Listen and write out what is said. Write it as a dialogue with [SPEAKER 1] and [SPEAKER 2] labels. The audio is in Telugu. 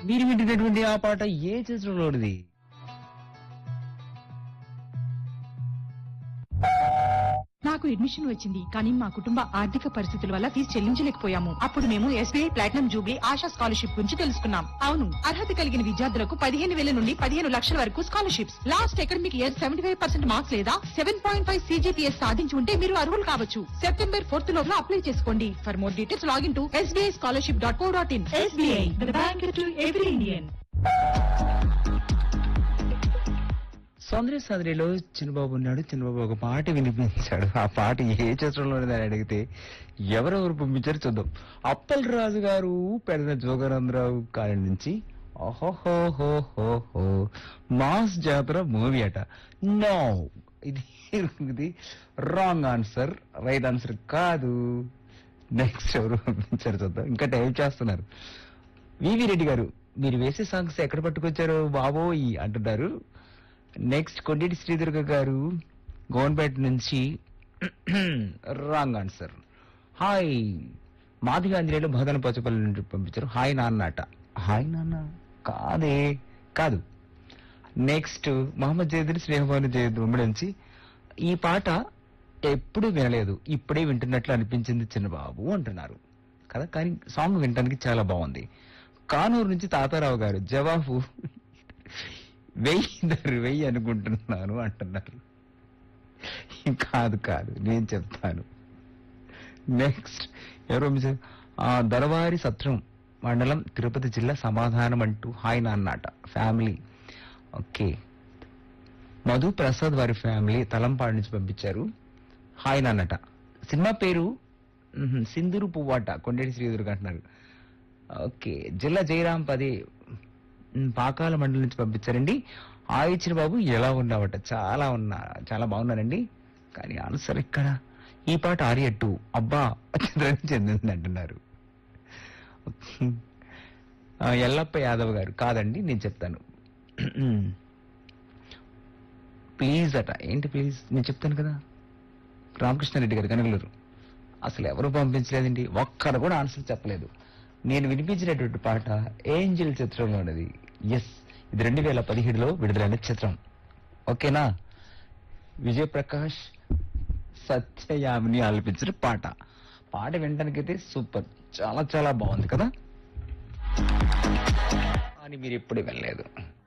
[SPEAKER 1] మీరు వింటున్నటువంటి ఆ పాట ఏ చిత్రంలోనిది
[SPEAKER 2] నాకు అడ్మిషన్ వచ్చింది కానీ మా కుటుంబ ఆర్థిక పరిస్థితుల వల్ల ఫీజు చెల్లించలేకపోయాము అప్పుడు మేము SBI platinum jubilee Asha scholarship గురించి తెలుసుకున్నాం అవును అర్హత కలిగిన విద్యార్థులకు పదిహేను వేల నుండి పదిహేను లక్షల వరకు scholarships last academic year seventy five percent marks లేదా సెవెన్ పాయింట్ ఫైవ్ సీజీపీఎస్ సాధించి ఉంటే మీరు అర్హులు కావచ్చు సెప్టెంబర్ ఫోర్త్ లోపల అప్లై చేసుకోండి for more details log in to SBI scholarship dot co dot in SBI bank to every Indian
[SPEAKER 1] సౌందర్య సాదరిలో చిన్నబాబు ఉన్నాడు చిన్నబాబు ఒక పాట వినిపించాడు ఆ పాట ఏ చిత్రంలోనిది అని అడిగితే ఎవరెవరు పంపించారు చూద్దాం అప్పల్ రాజు గారు పెద్ద జోగానందరావు కాలం నుంచి ఓహోహోహోహో మాస్ జాతర మూవీ అట నో ఇది ఇది రాంగ్ ఆన్సర్ రైట్ ఆన్సర్ కాదు నెక్స్ట్ ఎవరు పంపించారు చూద్దాం ఇంకా టైప్ చేస్తున్నారు వివి రెడ్డి గారు మీరు వేసే సాంగ్స్ ఎక్కడ పట్టుకొచ్చారు బాబోయ్ అంటున్నారు నెక్స్ట్ కొండేటి శ్రీదుర్గ గారు గవర్నమెంట్ నుంచి wrong answer hi Madiga Anjaneyulu Bodhan Pachapalli నుండి పంపించారు హాయ్ నాన్న అట హాయ్ నాన్న కాదే కాదు నెక్స్ట్ మహమ్మద్ జయదుని స్నేహభాను జయద్ ఉమ్మడి నుంచి ఈ పాట ఎప్పుడు వినలేదు ఇప్పుడే వింటున్నట్లు అనిపించింది చిన్నబాబు అంటున్నారు కదా కానీ సాంగ్ వినడానికి చాలా బాగుంది కానూరు నుంచి తాతారావు గారు జవాబు వెయ్యి ఇద్దరు వెయ్యి అనుకుంటున్నాను అంటున్నారు కాదు కాదు నేను చెప్తాను నెక్స్ట్ ఎవరో మిస్ ఆ, దరవారి సత్రం మండలం తిరుపతి జిల్లా సమాధానం అంటూ హాయ్ నాన్నట ఫ్యామిలీ ఓకే మధు ప్రసాద్ వారి ఫ్యామిలీ తలంపాడు నుంచి పంపించారు హాయ్ నాన్నట సినిమా పేరు మ్హూ, సింధూరు పువ్వాట కొండేటి శ్రీదుర్గ అంటున్నారు ఓకే జిల్లా జయరాం పది మ్, పాకాల మండలి నుంచి పంపించారండి ఆ ఇచ్చిన బాబు ఎలా ఉన్నావట చాలా ఉన్నా చాలా బాగున్నానండి కానీ ఆన్సర్ ఇక్కడ ఈ పాట ఆర్య టూ అబ్బా చిత్రానికి చెందింది అంటున్నారు ఆ, ఎల్లప్ప యాదవ్ గారు కాదండి నేను చెప్తాను ప్లీజ్ అట ఏంటి ప్లీజ్ నేను చెప్తాను కదా రామకృష్ణారెడ్డి గారు కనగలూరు అసలు ఎవరు పంపించలేదండి ఒక్కరు కూడా ఆన్సర్ చెప్పలేదు నేను వినిపించినటువంటి పాట ఏంజిల్ చిత్రంలోనిది ఎస్ ఇది రెండు వేల పదిహేడులో విడుదలైన చిత్రం ఓకేనా విజయప్రకాష్ సత్యయామిని ఆలపించిన పాట పాట వినడానికైతే సూపర్ చాలా చాలా బాగుంది కదా అని మీరు ఎప్పుడు వెళ్ళలేదు